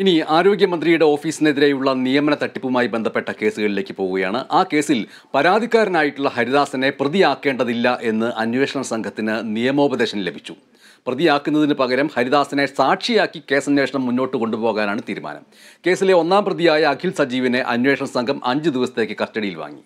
ഇനി ആരോഗ്യമന്ത്രിയുടെ ഓഫീസിനെതിരെയുള്ള നിയമന തട്ടിപ്പുമായി ബന്ധപ്പെട്ട കേസുകളിലേക്ക് പോവുകയാണ് ആ കേസിൽ പരാതിക്കാരനായിട്ടുള്ള ഹരിദാസനെ പ്രതിയാക്കേണ്ടതില്ല എന്ന് അന്വേഷണ സംഘത്തിന് നിയമോപദേശം ലഭിച്ചു പ്രതിയാക്കുന്നതിന് പകരം ഹരിദാസനെ സാക്ഷിയാക്കി കേസന്വേഷണം മുന്നോട്ട് കൊണ്ടുപോകാനാണ് തീരുമാനം കേസിലെ ഒന്നാം പ്രതിയായ അഖിൽ സജീവിനെ അന്വേഷണ സംഘം അഞ്ച് ദിവസത്തേക്ക് കസ്റ്റഡിയിൽ വാങ്ങി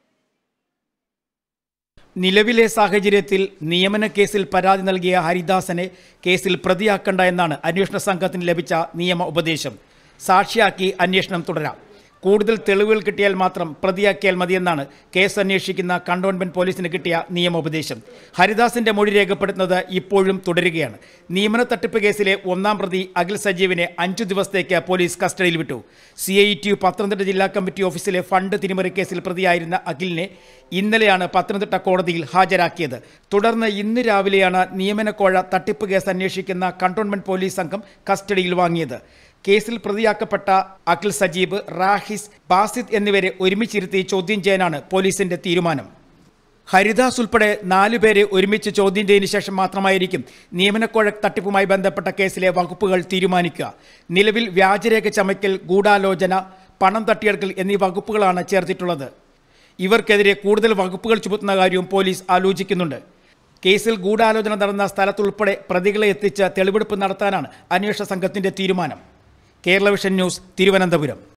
നിലവിലെ സാഹചര്യത്തിൽ നിയമന കേസിൽ പരാതി നൽകിയ ഹരിദാസനെ കേസിൽ പ്രതിയാക്കണ്ട എന്നാണ് അന്വേഷണ സംഘത്തിന് ലഭിച്ച നിയമ ഉപദേശം സാക്ഷിയാക്കി അന്വേഷണം തുടരാം കൂടുതൽ തെളിവുകൾ കിട്ടിയാൽ മാത്രം പ്രതിയാക്കിയാൽ മതിയെന്നാണ് കേസ് അന്വേഷിക്കുന്ന കണ്ടോൺമെന്റ് പോലീസിന് കിട്ടിയ നിയമോപദേശം ഹരിദാസിന്റെ മൊഴി രേഖപ്പെടുത്തുന്നത് ഇപ്പോഴും തുടരുകയാണ് നിയമന തട്ടിപ്പ് കേസിലെ ഒന്നാം പ്രതി അഖിൽ സജീവിനെ അഞ്ചു ദിവസത്തേക്ക് പോലീസ് കസ്റ്റഡിയിൽ വിട്ടു C I T U Pathanamthitta ജില്ലാ കമ്മിറ്റി ഓഫീസിലെ ഫണ്ട് തിരിമറി കേസിൽ പ്രതിയായിരുന്ന അഖിലിനെ ഇന്നലെയാണ് പത്തനംതിട്ട കോടതിയിൽ ഹാജരാക്കിയത് തുടർന്ന് ഇന്ന് രാവിലെയാണ് നിയമനക്കോഴ തട്ടിപ്പ് കേസ് അന്വേഷിക്കുന്ന കണ്ടോൺമെന്റ് പോലീസ് സംഘം കസ്റ്റഡിയിൽ വാങ്ങിയത് കേസിൽ പ്രതിയാക്കപ്പെട്ട അഖിൽ സജീബ് റാഹിസ് ബാസിദ് എന്നിവരെ ഒരുമിച്ചിരുത്തി ചോദ്യം ചെയ്യാനാണ് പോലീസിന്റെ തീരുമാനം ഹരിദാസ് ഉൾപ്പെടെ നാലുപേരെ ഒരുമിച്ച് ചോദ്യം ചെയ്തതിനു ശേഷം മാത്രമായിരിക്കും നിയമനക്കോഴ തട്ടിപ്പുമായി ബന്ധപ്പെട്ട കേസിലെ വകുപ്പുകൾ തീരുമാനിക്കുക നിലവിൽ വ്യാജരേഖ ചമയ്ക്കൽ ഗൂഢാലോചന പണം തട്ടിയെടുക്കൽ എന്നീ വകുപ്പുകളാണ് ചേർത്തിട്ടുള്ളത് ഇവർക്കെതിരെ കൂടുതൽ വകുപ്പുകൾ ചുമത്തുന്ന കാര്യവും പോലീസ് ആലോചിക്കുന്നുണ്ട് കേസിൽ ഗൂഢാലോചന നടന്ന സ്ഥലത്തുൾപ്പെടെ പ്രതികളെ എത്തിച്ച് തെളിവെടുപ്പ് നടത്താനാണ് അന്വേഷണ സംഘത്തിന്റെ തീരുമാനം കേരള വിഷൻ ന്യൂസ് തിരുവനന്തപുരം